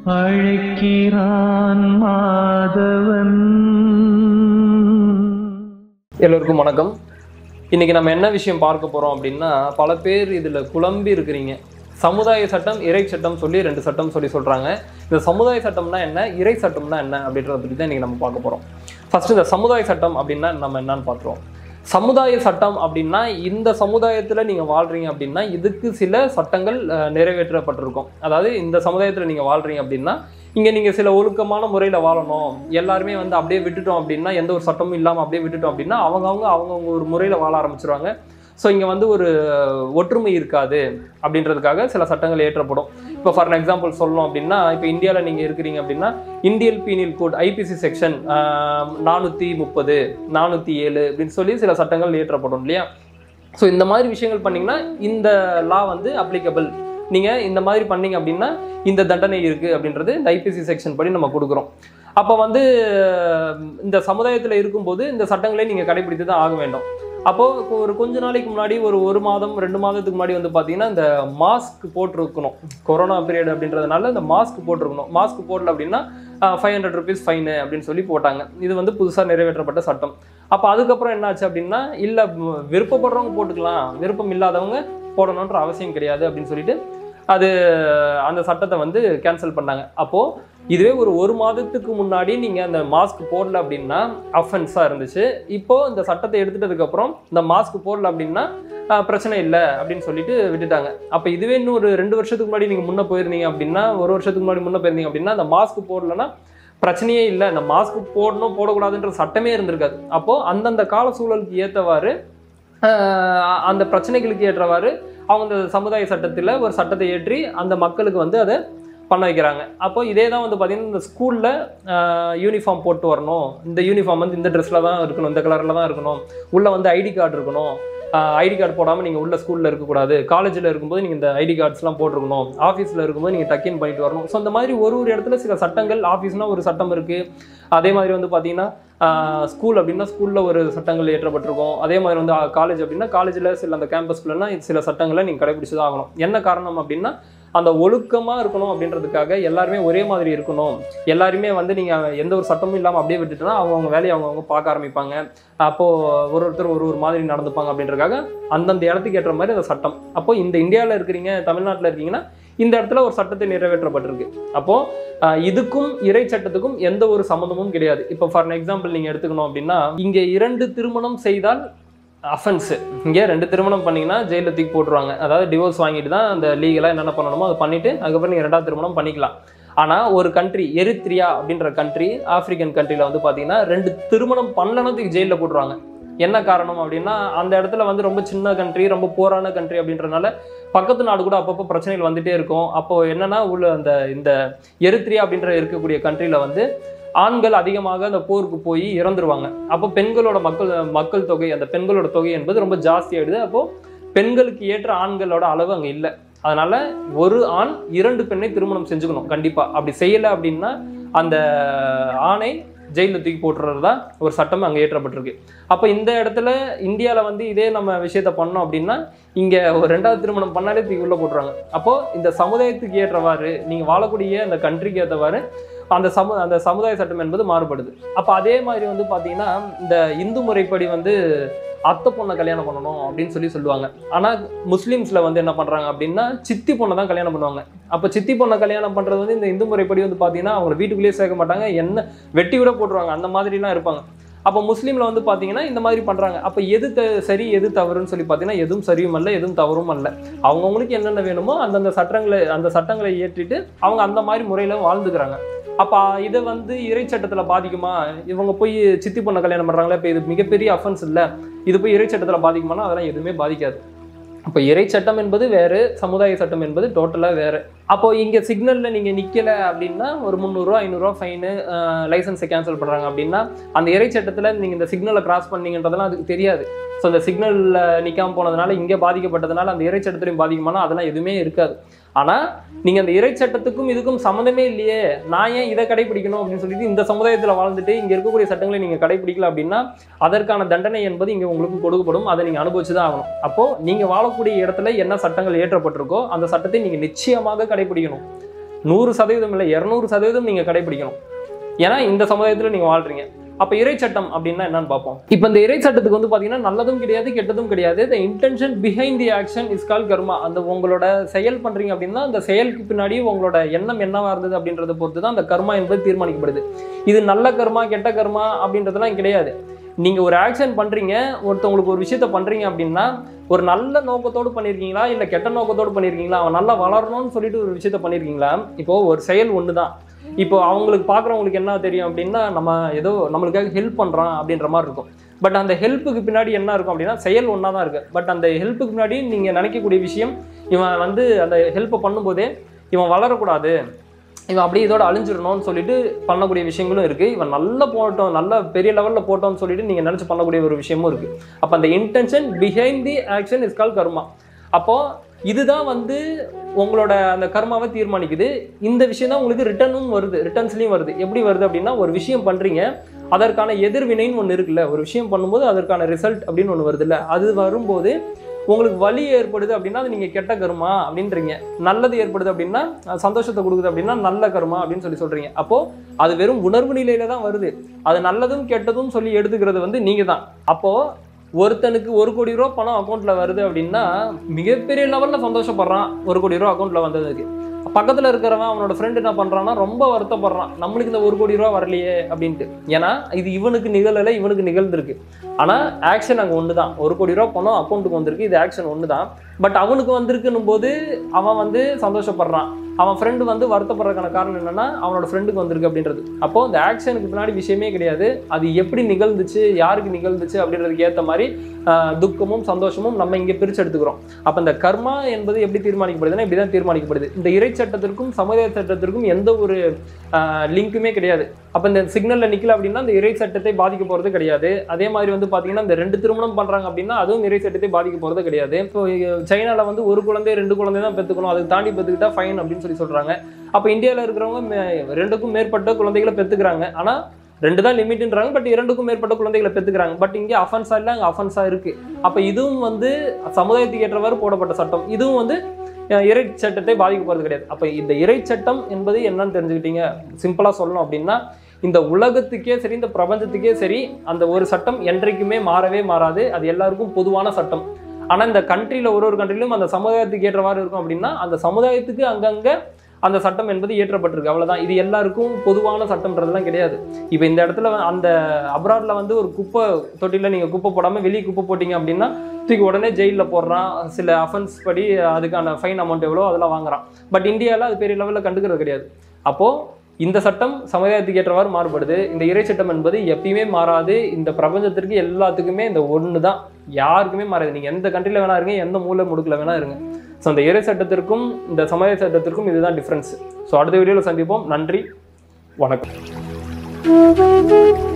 அழைக்கிறான் மாதவன் எல்லோருக்கும் வணக்கம் இன்னைக்கு நம்ம என்ன விஷயம் பார்க்க போறோம் அப்படின்னா பல பேர் இதுல குழம்பி இருக்கிறீங்க சமுதாய சட்டம் இறை சட்டம் சொல்லி ரெண்டு சட்டம் சொல்லி சொல்றாங்க இந்த சமுதாய சட்டம்னா என்ன இறை சட்டம்னா என்ன அப்படின்றத பற்றி தான் இன்னைக்கு நம்ம பார்க்க போறோம் ஃபர்ஸ்ட் இந்த சமுதாய சட்டம் அப்படின்னா நம்ம என்னன்னு பார்க்குறோம் சமுதாய சட்டம் அப்படின்னா இந்த சமுதாயத்துல நீங்க வாழ்றீங்க அப்படின்னா இதுக்கு சில சட்டங்கள் அஹ், நிறைவேற்றப்பட்டிருக்கும் அதாவது இந்த சமுதாயத்துல நீங்க வாழ்றீங்க அப்படின்னா இங்க நீங்க சில ஒழுக்கமான முறையில வாழணும் எல்லாருமே வந்து அப்படியே விட்டுட்டோம் அப்படின்னா எந்த ஒரு சட்டமும் இல்லாம அப்படியே விட்டுட்டோம் அப்படின்னா அவங்கவுங்க அவங்கவுங்க ஒரு முறையில வாழ ஆரம்பிச்சிருவாங்க ஸோ இங்க வந்து ஒரு ஒற்றுமை இருக்காது அப்படின்றதுக்காக சில சட்டங்கள் ஏற்றப்படும் இப்போ ஃபார் எக்ஸாம்பிள் சொல்லணும் அப்படின்னா இப்போ இந்தியாவில் நீங்கள் இருக்கிறீங்க அப்படின்னா Indian penal code IPC section நானூற்றி முப்பது நானூற்றி ஏழு அப்படின்னு சொல்லி சில சட்டங்கள் இயற்றப்படும் இல்லையா ஸோ இந்த மாதிரி விஷயங்கள் பண்ணீங்கன்னா இந்த லா வந்து அப்ளிகபிள் நீங்கள் இந்த மாதிரி பண்ணீங்க அப்படின்னா இந்த தண்டனை இருக்குது அப்படின்றது இந்த ஐபிசி செக்ஷன் படி நம்ம கொடுக்குறோம் அப்போ வந்து இந்த சமுதாயத்தில் இருக்கும்போது இந்த சட்டங்களை நீங்கள் கடைபிடித்து தான் ஆக வேண்டும் அப்போது ஒரு கொஞ்ச நாளைக்கு முன்னாடி ஒரு ஒரு மாதம் ரெண்டு மாதத்துக்கு முன்னாடி வந்து பார்த்தீங்கன்னா இந்த மாஸ்க் போட்டிருக்கணும் கொரோனா பீரியட் அப்படின்றதுனால இந்த மாஸ்க் போட்டிருக்கணும் மாஸ்க் போடல அப்படின்னா ஃபைவ் ஹண்ட்ரட் ருபீஸ் ஃபைனு அப்படின்னு சொல்லி போட்டாங்க இது வந்து புதுசாக நிறைவேற்றப்பட்ட சட்டம் அப்போ அதுக்கப்புறம் என்னாச்சு அப்படின்னா இல்லை விருப்பப்படுறவங்க போட்டுக்கலாம் விருப்பம் இல்லாதவங்க போடணுன்ற அவசியம் கிடையாது அப்படின்னு சொல்லிட்டு அது அந்த சட்டத்தை வந்து கேன்சல் பண்ணாங்க அப்போது இதுவே ஒரு ஒரு மாதத்துக்கு முன்னாடி நீங்கள் அந்த மாஸ்க் போடல அப்படின்னா அஃபென்ஸாக இருந்துச்சு இப்போது இந்த சட்டத்தை எடுத்துட்டதுக்கப்புறம் இந்த மாஸ்க் போடல அப்படின்னா ஆஹ், பிரச்சனை இல்லை அப்படின்னு சொல்லிட்டு விட்டுட்டாங்க அப்போ இதுவே இன்னும் ஒரு ரெண்டு வருஷத்துக்கு முன்னாடி நீங்கள் முன்னே போயிருந்தீங்க அப்படின்னா ஒரு வருஷத்துக்கு முன்னாடி முன்னே போயிருந்தீங்க அப்படின்னா அந்த மாஸ்க் போடலன்னா பிரச்சனையே இல்லை இந்த மாஸ்க் போடணும் போடக்கூடாதுன்ற சட்டமே இருந்திருக்காது அப்போது அந்தந்த கால சூழலுக்கு ஏற்றவாறு அந்த பிரச்சனைகளுக்கு ஏற்றவாறு அவங்க இந்த சமுதாய சட்டத்தில் ஒரு சட்டத்தை ஏற்றி அந்த மக்களுக்கு வந்து அதை பண்ண வைக்கிறாங்க அப்போ இதே தான் வந்து பார்த்தீங்கன்னா இந்த ஸ்கூலில் யூனிஃபார்ம் போட்டு வரணும் இந்த யூனிஃபார்ம் வந்து இந்த ட்ரெஸ்ஸில் தான் இருக்கணும் இந்த கலரில் தான் இருக்கணும் உள்ளே வந்து ஐடி கார்டு இருக்கணும் ஐடி கார்டு போடாமல் நீங்கள் உள்ள ஸ்கூலில் இருக்கக்கூடாது காலேஜில் இருக்கும்போது நீங்கள் இந்த ஐடி கார்ட்ஸ்லாம் போட்டிருக்கணும் ஆஃபீஸில் இருக்கும்போது நீங்கள் டக்கின் பண்ணிட்டு வரணும் ஸோ இந்த மாதிரி ஒரு ஒரு இடத்துல சில சட்டங்கள் ஆஃபீஸ்னால் ஒரு சட்டம் இருக்குது அதே மாதிரி வந்து பார்த்தீங்கன்னா ஸ்கூல் அப்படின்னா ஸ்கூலில் ஒரு சட்டங்கள் ஏற்றப்பட்டிருக்கும் அதே மாதிரி வந்து காலேஜ் அப்படின்னா காலேஜில் சில அந்த கேம்பஸ்குள்ளனா சில சட்டங்களை நீங்கள் கடைபிடிச்சு தான் ஆகணும் என்ன காரணம் அப்படின்னா அந்த ஒழுக்கமாக இருக்கணும் அப்படின்றதுக்காக எல்லாருமே ஒரே மாதிரி இருக்கணும் எல்லாருமே வந்து நீங்கள் எந்த ஒரு சட்டமும் இல்லாமல் அப்படியே விட்டுட்டுனா அவங்கவுங்க வேலையை அவங்கவுங்க பார்க்க ஆரம்பிப்பாங்க அப்போது ஒரு ஒருத்தர் ஒரு ஒரு மாதிரி நடந்துப்பாங்க அப்படின்றதுக்காக அந்தந்த இடத்துக்கு ஏற்ற மாதிரி அந்த சட்டம் அப்போது இந்த இந்தியாவில் இருக்கிறீங்க தமிழ்நாட்டில் இருக்கீங்கன்னா இந்த இடத்துல ஒரு சட்டத்தை நிறைவேற்றப்பட்டிருக்கு அப்போது இதுக்கும் இறை சட்டத்துக்கும் எந்த ஒரு சம்மந்தமும் கிடையாது இப்போ ஃபார் எக்ஸாம்பிள் நீங்கள் எடுத்துக்கணும் அப்படின்னா இங்கே இரண்டு திருமணம் செய்தால் அஃபென்ஸு இங்கே ரெண்டு திருமணம் பண்ணீங்கன்னா ஜெயிலில் தூக்கி போட்டுருவாங்க அதாவது டிவோர்ஸ் வாங்கிட்டு தான் அந்த லீகலாக என்னென்ன பண்ணணுமோ அதை பண்ணிவிட்டு அதுக்கப்புறம் நீங்கள் ரெண்டாவது திருமணம் பண்ணிக்கலாம் ஆனால் ஒரு கண்ட்ரி எரித்ரியா அப்படின்ற கண்ட்ரி ஆப்பிரிக்கன் கண்ட்ரியில் வந்து பார்த்தீங்கன்னா ரெண்டு திருமணம் பண்ணலனதுக்கு ஜெயிலில் போட்டுருவாங்க என்ன காரணம் அப்படின்னா அந்த இடத்துல வந்து ரொம்ப சின்ன கண்ட்ரி ரொம்ப போரான கண்ட்ரி அப்படின்றனால பக்கத்து நாடு கூட அப்பப்போ பிரச்சனைகள் வந்துட்டே இருக்கும் அப்போ என்னன்னா உள்ள அந்த இந்த எரித்ரியா அப்படின்ற இருக்கக்கூடிய கண்ட்ரியில் வந்து ஆண்கள் அதிகமாக அந்த போருக்கு போய் இறந்துருவாங்க அப்போ பெண்களோட மக்கள் மக்கள் தொகை அந்த பெண்களோட தொகை என்பது ரொம்ப ஜாஸ்தி ஆயிடுது அப்போ பெண்களுக்கு ஏற்ற ஆண்களோட அளவு அங்கே இல்லை அதனால ஒரு ஆண் இரண்டு பெண்ணை திருமணம் செஞ்சுக்கணும் கண்டிப்பா அப்படி செய்யலை அப்படின்னா அந்த ஆணை ஜெயிலில் தூக்கி போட்டுறது தான் ஒரு சட்டம் அங்கே ஏற்றப்பட்டிருக்கு அப்போ இந்த இடத்துல இந்தியாவில் வந்து இதே நம்ம விஷயத்த பண்ணோம் அப்படின்னா இங்கே ஒரு ரெண்டாவது திருமணம் பண்ணாலே தூக்கி உள்ள போட்டுருவாங்க அப்போது இந்த சமுதாயத்துக்கு ஏற்றவாறு நீங்கள் வாழக்கூடிய அந்த கண்ட்ரிக்கு ஏற்றவாறு அந்த சமு அந்த சமுதாய சட்டம் என்பது மாறுபடுது அப்போ அதே மாதிரி வந்து பார்த்தீங்கன்னா இந்த இந்து முறைப்படி வந்து அத்தை பொண்ணை கல்யாணம் பண்ணணும் அப்படின்னு சொல்லி சொல்லுவாங்க ஆனால் முஸ்லீம்ஸில் வந்து என்ன பண்ணுறாங்க அப்படின்னா சித்தி பொண்ணை தான் கல்யாணம் பண்ணுவாங்க அப்போ சித்தி பொண்ணை கல்யாணம் பண்ணுறது வந்து இந்த இந்து முறைப்படி வந்து பார்த்தீங்கன்னா அவங்க வீட்டுக்குள்ளேயே சேர்க்க மாட்டாங்க என்ன வெட்டி விட போட்டுருவாங்க அந்த மாதிரிலாம் இருப்பாங்க அப்போ முஸ்லீமில் வந்து பார்த்தீங்கன்னா இந்த மாதிரி பண்ணுறாங்க அப்போ எது த சரி எது தவறுன்னு சொல்லி பார்த்தீங்கன்னா எதுவும் சரியும் அல்ல எதுவும் தவறும் அல்ல அவங்கவுங்களுக்கு என்னென்ன வேணுமோ அந்தந்த சட்டங்களை அந்த சட்டங்களை ஏற்றிட்டு அவங்க அந்த மாதிரி முறையில் வாழ்ந்துக்கிறாங்க அப்போ இதை வந்து இறை சட்டத்தில் பாதிக்குமா இவங்க போய் சித்தி பொண்ணை கல்யாணம் பண்ணுறாங்களே இப்போ இது மிகப்பெரிய அஃபென்ஸ் இல்லை இது போய் இறை சட்டத்தில் பாதிக்குமானா அதெல்லாம் எதுவுமே பாதிக்காது அப்போ இறை சட்டம் என்பது வேறு சமுதாய சட்டம் என்பது டோட்டலாக வேறு அப்போ இங்கே சிக்னலில் நீங்கள் நிற்கலை அப்படின்னா ஒரு முந்நூறுரூவா ஐநூறுரூவா ஃபைனு லைசன்ஸை கேன்சல் பண்ணுறாங்க அப்படின்னா அந்த இறை சட்டத்தில் நீங்கள் இந்த சிக்னலை கிராஸ் பண்ணீங்கன்றதெல்லாம் அதுக்கு தெரியாது ஸோ அந்த சிக்னலில் நிற்காம போனதுனால இங்கே பாதிக்கப்பட்டதுனால அந்த இறை சட்டத்திலையும் பாதிக்குமானா அதெல்லாம் எதுவுமே இருக்காது ஆனால் நீங்கள் அந்த இறை சட்டத்துக்கும் இதுக்கும் சம்மந்தமே இல்லையே நான் ஏன் இதை கடைபிடிக்கணும் அப்படின்னு சொல்லிட்டு இந்த சமுதாயத்தில் வாழ்ந்துட்டு இங்கே இருக்கக்கூடிய சட்டங்களை நீங்கள் கடைபிடிக்கல அப்படின்னா அதற்கான தண்டனை என்பது இங்கே உங்களுக்கு கொடுக்கப்படும் அதை நீங்கள் அனுபவிச்சு தான் ஆகணும் அப்போது நீங்கள் வாழக்கூடிய இடத்துல என்ன சட்டங்கள் ஏற்றப்பட்டிருக்கோ அந்த சட்டத்தை நீங்கள் நிச்சயமாக கடைபிடிக்கணும் நூறு சதவீதம் இல்லை இரநூறு சதவீதம் நீங்கள் கடைபிடிக்கணும் ஏன்னா இந்த சமுதாயத்தில் நீங்கள் வாழ்றீங்க அப்போ இறை சட்டம் அப்படின்னா என்னன்னு பார்ப்போம் இப்போ இந்த இறை சட்டத்துக்கு வந்து பார்த்தீங்கன்னா நல்லதும் கிடையாது கெட்டதும் கிடையாது the intention behind the action is call karma அந்த உங்களோட செயல் பண்ணுறீங்க அப்படின்னா அந்த செயலுக்கு பின்னாடி உங்களோட எண்ணம் என்னவா இருந்தது அப்படின்றத பொறுத்து தான் அந்த கர்மா என்பது தீர்மானிக்கப்படுது இது நல்ல கர்மா கெட்ட கர்மா அப்படின்றதெல்லாம் கிடையாது நீங்க ஒரு ஆக்ஷன் பண்றீங்க ஒருத்தவங்களுக்கு ஒரு விஷயத்த பண்றீங்க அப்படின்னா ஒரு நல்ல நோக்கத்தோடு பண்ணியிருக்கீங்களா இல்லை கெட்ட நோக்கத்தோடு பண்ணியிருக்கீங்களா அவன் நல்லா வளரணும்னு சொல்லிட்டு ஒரு விஷயத்த பண்ணியிருக்கீங்களா இப்போ ஒரு செயல் ஒன்று தான் இப்போ அவங்களுக்கு பார்க்குறவங்களுக்கு என்ன தெரியும் அப்படின்னா நம்ம ஏதோ நம்மளுக்காக ஹெல்ப் பண்ணுறான் அப்படின்ற மாதிரி இருக்கும் பட் அந்த ஹெல்ப்புக்கு பின்னாடி என்ன இருக்கும் அப்படின்னா செயல் ஒன்றா தான் இருக்குது பட் அந்த ஹெல்ப்புக்கு பின்னாடி நீங்கள் நினைக்கக்கூடிய விஷயம் இவன் வந்து அந்த ஹெல்ப்பை பண்ணும்போதே இவன் வளரக்கூடாது இவன் அப்படியே இதோட அழிஞ்சிடணும்னு சொல்லிட்டு பண்ணக்கூடிய விஷயங்களும் இருக்குது இவன் நல்லா போட்டோம் நல்ல பெரிய லெவலில் போட்டோம்னு சொல்லிட்டு நீங்கள் நினச்சி பண்ணக்கூடிய ஒரு விஷயமும் இருக்குது அப்போ அந்த intention behind the action is call karma அப்போது இதுதான் வந்து உங்களோட அந்த கர்மாவை தீர்மானிக்குது இந்த விஷயம் தான் உங்களுக்கு ரிட்டர்னும் வருது ரிட்டர்ன்ஸ்லையும் வருது எப்படி வருது அப்படின்னா ஒரு விஷயம் பண்ணுறீங்க அதற்கான எதிர்வினைன்னு ஒன்று இருக்குல்ல ஒரு விஷயம் பண்ணும்போது அதற்கான ரிசல்ட் அப்படின்னு ஒன்று வருதுல்ல அது வரும்போது உங்களுக்கு வலி ஏற்படுது அப்படின்னா அது நீங்கள் கெட்ட கருமா அப்படின்றீங்க நல்லது ஏற்படுது அப்படின்னா அஹ், சந்தோஷத்தை கொடுக்குது அப்படின்னா நல்ல கருமா அப்படின்னு சொல்லி சொல்கிறீங்க அப்போது அது வெறும் உணர்வு நிலையில தான் வருது அது நல்லதும் கெட்டதும் சொல்லி எடுத்துக்கிறது வந்து நீங்கள் தான் அப்போது ஒருத்தனுக்கு ஒரு கோடி ரூபா பணம் அக்கௌண்ட்ல வருது அப்படின்னா மிகப்பெரிய லெவல்ல சந்தோஷப்படுறான் ஒரு கோடி ரூபா அக்கௌண்ட்ல வந்ததுக்கு பக்கத்துல இருக்கிறவன் அவனோட ஃப்ரெண்ட் என்ன பண்றான்னா ரொம்ப வருத்தப்படுறான் நம்மளுக்கு இந்த ஒரு கோடி ரூபா வரலையே அப்படின்ட்டு ஏன்னா இது இவனுக்கு நிகழலை இவனுக்கு நிகழ்ந்திருக்கு ஆனா ஆக்ஷன் அங்க ஒன்று தான் ஒரு கோடி ரூபா பணம் அக்கௌண்ட்டுக்கு வந்திருக்கு இது ஆக்ஷன் ஒன்று தான் பட் அவனுக்கு வந்திருக்குன்னும் போது அவன் வந்து சந்தோஷப்படுறான் அவன் ஃப்ரெண்டு வந்து வருத்தப்படுறதுக்கான காரணம் என்னன்னா அவனோட ஃப்ரெண்டுக்கு வந்திருக்கு அப்படின்றது அப்போ இந்த ஆக்ஷனுக்கு பின்னாடி விஷயமே கிடையாது அது எப்படி நிகழ்ந்துச்சு யாருக்கு நிகழ்ந்துச்சு அப்படின்றதுக்கு ஏற்ற மாதிரி ஆஹ், துக்கமும் சந்தோஷமும் நம்ம இங்கே பிரிச்சு எடுத்துக்கிறோம் அப்போ இந்த கர்மா என்பது எப்படி தீர்மானிக்கப்படுதுன்னா இப்படி தான் தீர்மானிக்கப்படுது இந்த இறை சட்டத்திற்கும் சமுதாய சட்டத்திற்கும் எந்த ஒரு லிங்க்குமே கிடையாது அப்போ இந்த சிக்னலில் நிற்கல அப்படின்னா இந்த இறை சட்டத்தை பாதிக்க போகிறது கிடையாது அதே மாதிரி வந்து பார்த்தீங்கன்னா இந்த ரெண்டு திருமணம் பண்ணுறாங்க அப்படின்னா அதுவும் இறை சட்டத்தை பாதிக்க போகிறது கிடையாது இப்போ சைனாவில் வந்து ஒரு குழந்தை ரெண்டு குழந்தை தான் பெற்றுக்கணும் அதுக்கு தாண்டி பெற்றுக்கிட்டா ஃபைன் அப்படின்னு சொல்லி சொல்கிறாங்க அப்போ இந்தியாவில் இருக்கிறவங்க மே- ரெண்டுக்கும் மேற்பட்ட குழந்தைகளை பெற்றுக்கிறாங்க ஆனால் ரெண்டு தான் லிமிட்ன்றாங்க பட் இரண்டுக்கும் மேற்பட்ட குழந்தைகளை பெற்றுக்கிறாங்க பட் இங்கே அஃபென்ஸாக இல்லை அங்கே அஃபென்ஸாக இருக்குது அப்போ இதுவும் வந்து சமுதாயத்துக்கு ஏற்றவாறு போடப்பட்ட சட்டம் இதுவும் வந்து அஹ், இறை சட்டத்தை பாதிக்க போகிறது கிடையாது அப்போ இந்த இறை சட்டம் என்பது என்னன்னு தெரிஞ்சுக்கிட்டீங்க சிம்பிளாக சொல்லணும் அப்படின்னா இந்த உலகத்துக்கே சரி இந்த பிரபஞ்சத்துக்கே சரி அந்த ஒரு சட்டம் என்றைக்குமே மாறவே மாறாது அது எல்லாருக்கும் பொதுவான சட்டம் ஆனால் இந்த கண்ட்ரியில் ஒரு ஒரு கண்ட்ரிலும் அந்த சமுதாயத்துக்கு ஏற்றவாறு இருக்கும் அப்படின்னா அந்த சமுதாயத்துக்கு அங்கங்கே அந்த சட்டம் என்பது இயற்றப்பட்டிருக்கு அவ்வளவுதான் இது எல்லாருக்கும் பொதுவான சட்டம்ன்றதுலாம் கிடையாது இப்போ இந்த இடத்துல வந்து அந்த அப்ராட்ல வந்து ஒரு குப்பை தொட்டியில் நீங்கள் குப்பை போடாமல் வெளியே குப்பை போட்டீங்க அப்படின்னா தூக்கி உடனே ஜெயிலில் போடுறான் சில அஃபென்ஸ் படி அதுக்கான ஃபைன் அமௌண்ட் எவ்வளோ அதெல்லாம் வாங்குறான் பட் இந்தியாவில் அது பெரிய லெவலில் கண்டுக்கிறது கிடையாது அப்போது இந்த சட்டம் சமுதாயத்துக்கு ஏற்றவாறு மாறுபடுது இந்த இறை சட்டம் என்பது எப்பயுமே மாறாது இந்த பிரபஞ்சத்திற்கு எல்லாத்துக்குமே இந்த ஒன்று தான் யாருக்குமே மாறாது நீங்கள் எந்த கண்ட்ரியில் வேணா இருங்க எந்த மூலை முடுக்கில் வேணா இருங்க ஸோ அந்த இறை சட்டத்திற்கும் இந்த சமுதாய சட்டத்திற்கும் இதுதான் டிஃப்ரென்ஸ் ஸோ அடுத்த வீடியோவில் சந்திப்போம் நன்றி வணக்கம் Thank you.